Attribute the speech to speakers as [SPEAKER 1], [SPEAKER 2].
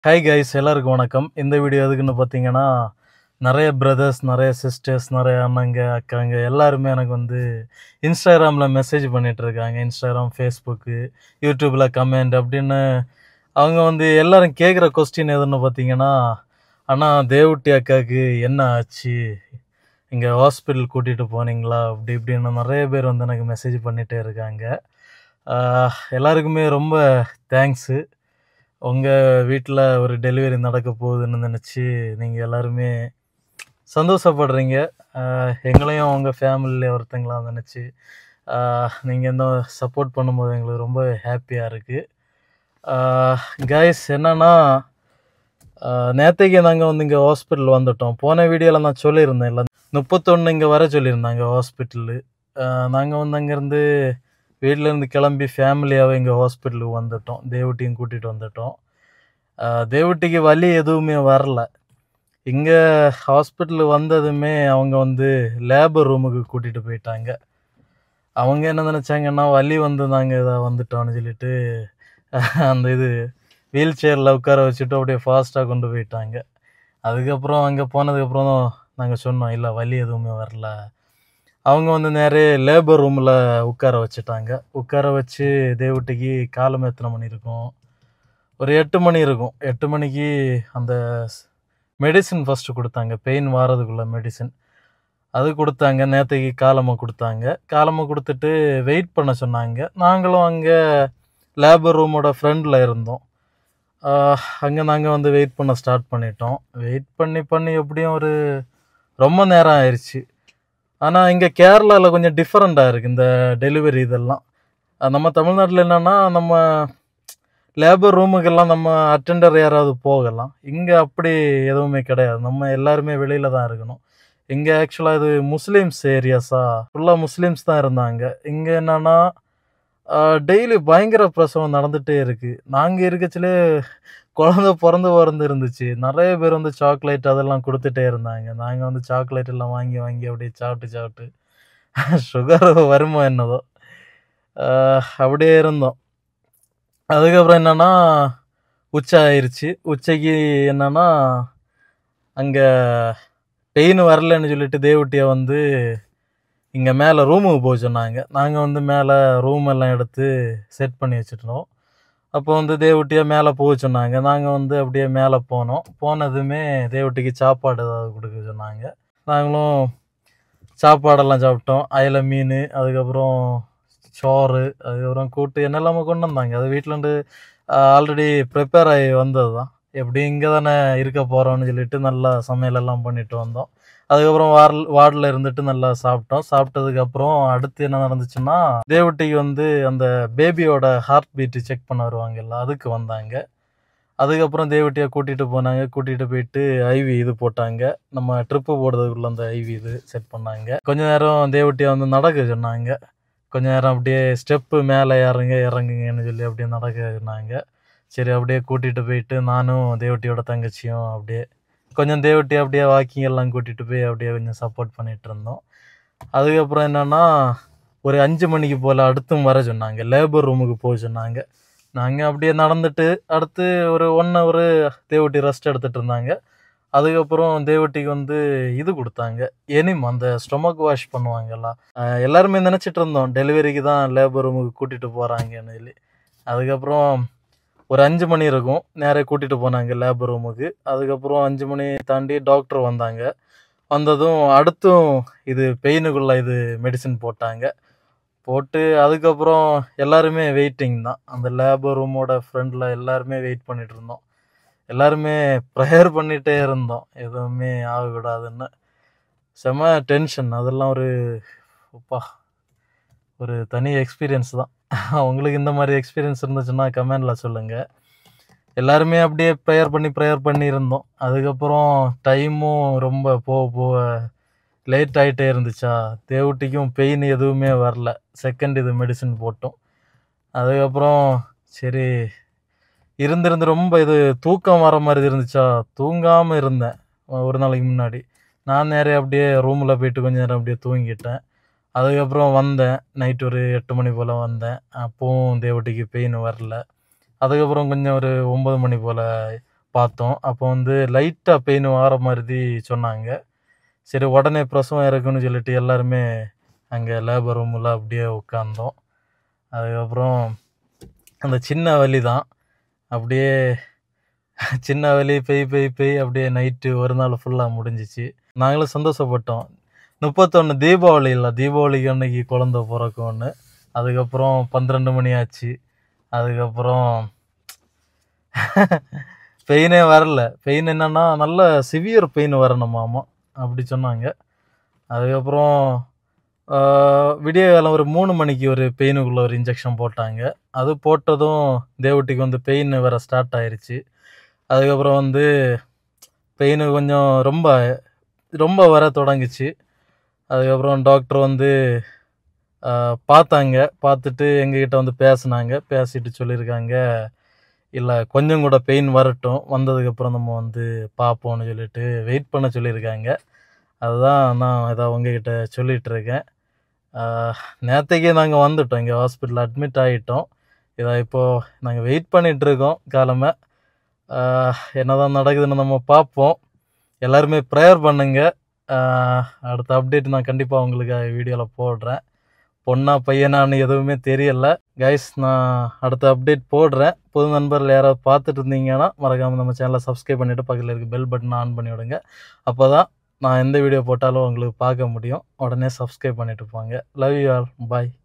[SPEAKER 1] hi guys எல்லாருக்கும் வணக்கம் இந்த வீடியோ எதுக்குன்னு பார்த்தீங்கன்னா நிறைய பிரதர்ஸ் நிறைய சிஸ்டர்ஸ் நிறைய அண்ணங்க அக்காங்க எல்லாருமே எனக்கு வந்து இன்ஸ்டாகிராமில் மெசேஜ் பண்ணிட்டு இருக்காங்க இன்ஸ்டாகிராம் ஃபேஸ்புக்கு யூடியூப்பில் கமெண்ட் அப்படின்னு அவங்க வந்து எல்லாரும் கேட்குற கொஸ்டின் எதுன்னு பார்த்தீங்கன்னா அண்ணா தேவட்டி அக்காவுக்கு என்ன ஆச்சு இங்கே ஹாஸ்பிட்டல் கூட்டிகிட்டு போனீங்களா அப்படி இப்படின்னு நிறைய பேர் வந்து எனக்கு மெசேஜ் பண்ணிகிட்டே இருக்காங்க ஆஹ் எல்லாருக்குமே ரொம்ப தேங்க்ஸு உங்கள் வீட்டில் ஒரு டெலிவரி நடக்க போகுதுன்னு நினச்சி நீங்கள் எல்லாருமே சந்தோஷப்படுறீங்க ஆஹ் எங்களையும் உங்கள் ஃபேமிலியில் ஒருத்தங்களா நினச்சி நீங்கள் இந்த சப்போர்ட் பண்ணும்போது எங்களுக்கு ரொம்ப ஹாப்பியாக இருக்குது கைஸ் என்னன்னா நேற்றுக்கு நாங்கள் வந்து இங்கே ஹாஸ்பிட்டல் வந்துட்டோம் போன வீடியோவில் நான் சொல்லியிருந்தேன் இல்லை முப்பத்தொன்று இங்கே வர சொல்லியிருந்தாங்க ஹாஸ்பிட்டலு நாங்கள் வந்து அங்கேருந்து வீட்டிலேருந்து கிளம்பி ஃபேமிலியாகவே இங்கே ஹாஸ்பிட்டலுக்கு வந்துட்டோம் தேவட்டியும் கூட்டிகிட்டு வந்துட்டோம் ஆஹ் தேவட்டிக்கு வலி எதுவுமே வரல இங்கே ஹாஸ்பிட்டல் வந்ததுமே அவங்க வந்து லேபர் ரூமுக்கு கூட்டிகிட்டு போயிட்டாங்க அவங்க என்ன நினச்சாங்கன்னா வலி வந்து நாங்கள் இதாக வந்துட்டோம்னு சொல்லிட்டு அந்த இது வீல் சேரில் உட்கார வச்சுட்டு அப்படியே ஃபாஸ்ட்டாக கொண்டு போயிட்டாங்க அதுக்கப்புறம் அங்கே போனதுக்கப்புறம் நாங்கள் சொன்னோம் இல்லை வலி எதுவுமே வரல அவங்க வந்து நிறைய லேபர் ரூமில் உட்கார வச்சுட்டாங்க உட்கார வச்சு தேவட்டிக்கு காலம் எத்தனை மணி இருக்கும் ஒரு எட்டு மணி இருக்கும் எட்டு மணிக்கு அந்த மெடிசின் ஃபஸ்ட்டு கொடுத்தாங்க பெயின் வாரதுக்குள்ள மெடிசின் அது கொடுத்தாங்க நேற்றுக்கு காலமாக கொடுத்தாங்க காலமாக கொடுத்துட்டு வெயிட் பண்ண சொன்னாங்க நாங்களும் அங்கே லேபர் ரூமோட ஃப்ரண்டில் இருந்தோம் அங்கே நாங்கள் வந்து வெயிட் பண்ண ஸ்டார்ட் பண்ணிட்டோம் வெயிட் பண்ணி பண்ணி எப்படியும் ஒரு ரொம்ப நேரம் ஆயிடுச்சு ஆனால் இங்கே கேரளாவில் கொஞ்சம் டிஃப்ரெண்ட்டாக இருக்குது இந்த டெலிவரி இதெல்லாம் அஹ் நம்ம தமிழ்நாட்டில் என்னென்னா நம்ம லேபர் ரூமுக்கெல்லாம் நம்ம அட்டெண்டர் யாராவது போகலாம் இங்கே அப்படி எதுவுமே கிடையாது நம்ம எல்லாருமே வெளியில் தான் இருக்கணும் இங்கே ஆக்சுவலாக இது முஸ்லீம்ஸ் ஏரியாஸா ஃபுல்லாக முஸ்லீம்ஸ் தான் இருந்தாங்க இங்கே என்னென்னா டெய்லி பயங்கர பிரசவம் நடந்துகிட்டே இருக்குது நாங்கள் இருக்கச்சிலே குழந்த பிறந்து பிறந்து இருந்துச்சு நிறைய பேர் வந்து சாக்லேட் அதெல்லாம் கொடுத்துட்டே இருந்தாங்க நாங்கள் வந்து சாக்லேட் எல்லாம் வாங்கி வாங்கி அப்படியே சாப்பிட்டு சாப்பிட்டு சுகர் வருமோ என்னதோ ஆஹ் அப்படியே இருந்தோம் அதுக்கப்புறம் என்னன்னா உச்சை ஆயிடுச்சு உச்சைக்கு என்னன்னா அங்கே பெயின் வரலன்னு சொல்லிட்டு தேவட்டியை வந்து இங்கே மேலே ரூமுக்கு போக சொன்னாங்க நாங்கள் வந்து மேலே ரூம் எல்லாம் எடுத்து செட் பண்ணி வச்சுட்டோம் அப்போ வந்து தேவட்டியை மேலே போக சொன்னாங்க நாங்கள் வந்து அப்படியே மேலே போனோம் போனதுமே தேவட்டிக்கு சாப்பாடு ஏதாவது கொடுக்க சொன்னாங்க நாங்களும் சாப்பாடெல்லாம் சாப்பிட்டோம் அயலை மீன் அதுக்கப்புறம் சோறு அதுக்கப்புறம் கூட்டு என்னெல்லாமோ கொண்டு வந்தாங்க அது வீட்டிலேருந்து ஆல்ரெடி ப்ரிப்பேர் ஆகி வந்தது தான் எப்படி இங்கே தானே இருக்க போகிறோம்னு சொல்லிட்டு நல்லா சமையலெல்லாம் பண்ணிட்டு வந்தோம் அதுக்கப்புறம் வார்ல் வார்டில் இருந்துட்டு நல்லா சாப்பிட்டோம் சாப்பிட்டதுக்கப்புறம் அடுத்து என்ன நடந்துச்சுன்னா தேவட்டிக்கு வந்து அந்த பேபியோட ஹார்ட் பீட்டு செக் பண்ண வருவாங்கல்ல அதுக்கு வந்தாங்க அதுக்கப்புறம் தேவட்டியை கூட்டிகிட்டு போனாங்க கூட்டிகிட்டு போயிட்டு ஐவி இது போட்டாங்க நம்ம ட்ரிப்பு போடுறதுக்குள்ள அந்த ஐவி இது செட் பண்ணாங்க கொஞ்ச நேரம் தேவட்டியை வந்து நடக்க சொன்னாங்க கொஞ்ச நேரம் அப்படியே ஸ்டெப்பு மேலே இறங்க இறங்குங்கன்னு சொல்லி அப்படியே நடக்க சொன்னாங்க சரி அப்படியே கூட்டிகிட்டு போயிட்டு நானும் தேவட்டியோட தங்கச்சியும் அப்படியே கொஞ்சம் தேவட்டி அப்படியே வாக்கிங் எல்லாம் கூட்டிகிட்டு போய் அப்படியே கொஞ்சம் சப்போர்ட் பண்ணிகிட்டு இருந்தோம் அதுக்கப்புறம் என்னென்னா ஒரு அஞ்சு மணிக்கு போல் அடுத்தும் வர சொன்னாங்க லேபர் ரூமுக்கு போக சொன்னாங்க நாங்கள் அப்படியே நடந்துட்டு அடுத்து ஒரு ஒன் ஹவர் தேவட்டி ரெஸ்ட் எடுத்துகிட்டு இருந்தாங்க அதுக்கப்புறம் தேவட்டிக்கு வந்து இது கொடுத்தாங்க எனிம் அந்த ஸ்டொமக் வாஷ் பண்ணுவாங்கல்ல அஹ் எல்லாருமே நினச்சிட்டு இருந்தோம் டெலிவரிக்கு தான் லேபர் ரூமுக்கு கூட்டிகிட்டு போகிறாங்கன்னு சொல்லி அதுக்கப்புறம் ஒரு அஞ்சு மணி இருக்கும் நேராக கூட்டிகிட்டு போனாங்க லேபர் ரூமுக்கு அதுக்கப்புறம் அஞ்சு மணி தாண்டி டாக்டர் வந்தாங்க வந்ததும் அடுத்தும் இது பெயினுக்குள்ள இது மெடிசின் போட்டாங்க போட்டு அதுக்கப்புறம் எல்லாருமே வெயிட்டிங் தான் அந்த லேபர் ரூமோட ஃப்ரண்டில் எல்லாருமே வெயிட் பண்ணிட்டு இருந்தோம் எல்லாருமே ப்ரேயர் பண்ணிகிட்டே இருந்தோம் எதுவுமே ஆகக்கூடாதுன்னு செம டென்ஷன் அதெல்லாம் ஒரு அப்பா ஒரு தனி எக்ஸ்பீரியன்ஸ் தான் உங்களுக்கு இந்த மாதிரி எக்ஸ்பீரியன்ஸ் இருந்துச்சுன்னா கமெண்டில் சொல்லுங்கள் எல்லாருமே அப்படியே ப்ரேயர் பண்ணி ப்ரேயர் பண்ணி இருந்தோம் அதுக்கப்புறம் டைமும் ரொம்ப போக போக லேட் ஆகிட்டே இருந்துச்சா தேவட்டிக்கும் பெயின் எதுவுமே வரல செகண்ட் இது மெடிசின் போட்டோம் அதுக்கப்புறம் சரி இருந்திருந்து ரொம்ப இது தூக்கம் வர மாதிரி இருந்துச்சா தூங்காமல் இருந்தேன் ஒரு நாளைக்கு முன்னாடி நான் நேரே அப்படியே ரூமில் போயிட்டு கொஞ்ச நேரம் அப்படியே தூங்கிட்டேன் அதுக்கப்புறம் வந்தேன் நைட் ஒரு எட்டு மணி போல் வந்தேன் அப்போவும் தேவட்டிக்கு பெயின் வரல அதுக்கப்புறம் கொஞ்சம் ஒரு ஒம்பது மணி போல் பார்த்தோம் அப்போ வந்து லைட்டாக பெயின் வர மாதிரி சொன்னாங்க சரி உடனே பிரசவம் இருக்குன்னு சொல்லிட்டு எல்லாருமே அங்கே லேபர் ரூமில் அப்படியே உட்காந்தோம் அதுக்கப்புறம் அந்த சின்ன வலி தான் அப்படியே சின்ன வலி பெய் பெய் பெய் அப்படியே நைட்டு ஒரு நாள் ஃபுல்லாக முடிஞ்சிச்சு நாங்களும் சந்தோஷப்பட்டோம் முப்பத்தொன்று தீபாவளி இல்லை தீபாவளிக்கு அன்னைக்கு குழந்த பிறக்கும்னு அதுக்கப்புறம் பன்னிரெண்டு மணி ஆச்சு அதுக்கப்புறம் பெயினே வரல பெயின் என்னன்னா நல்ல சிவியர் பெயின் வரணுமாமா அப்படி சொன்னாங்க அதுக்கப்புறம் ஆஹ், விடிய காலம் ஒரு மூணு மணிக்கு ஒரு பெயினுக்குள்ள ஒரு இன்ஜெக்ஷன் போட்டாங்க அது போட்டதும் தேவட்டிக்கு வந்து பெயின் வேற ஸ்டார்ட் ஆயிருச்சு அதுக்கப்புறம் வந்து பெயின் கொஞ்சம் ரொம்ப ரொம்ப வர தொடங்குச்சு அதுக்கப்புறம் டாக்டர் வந்து ஆஹ், பார்த்தாங்க பார்த்துட்டு எங்ககிட்ட வந்து பேசுனாங்க பேசிட்டு சொல்லியிருக்காங்க இல்லை கொஞ்சம் கூட பெயின் வரட்டும் வந்ததுக்கப்புறம் நம்ம வந்து பார்ப்போம்னு சொல்லிட்டு வெயிட் பண்ண சொல்லியிருக்காங்க அதுதான் நான் இதை உங்ககிட்ட சொல்லிட்டு இருக்கேன் நேற்றுக்கே நாங்கள் வந்துட்டோம் இங்கே ஹாஸ்பிட்டல் அட்மிட் ஆகிட்டோம் இதை இப்போது நாங்கள் வெயிட் பண்ணிட்டு இருக்கோம் காலமே என்னதான் நடக்குதுன்னு நம்ம பார்ப்போம் எல்லாருமே ப்ரேயர் பண்ணுங்க ஆஹ் அடுத்த அப்டேட் நான் கண்டிப்பாக உங்களுக்கு வீடியோவில் போடுறேன் பொண்ணா பையனான்னு எதுவுமே தெரியல கைஸ் நான் அடுத்த அப்டேட் போடுறேன் புது நண்பர்கள் யாராவது பார்த்துட்டு இருந்தீங்கன்னா மறக்காமல் நம்ம சேனலை சப்ஸ்கிரைப் பண்ணிவிட்டு பக்கத்தில் இருக்க பெல் பட்டனை ஆன் பண்ணி விடுங்க அப்போ தான் நான் எந்த வீடியோ போட்டாலும் உங்களுக்கு பார்க்க முடியும் உடனே சப்ஸ்கிரைப் பண்ணிட்டு போங்க லவ் யூ ஆல் பாய்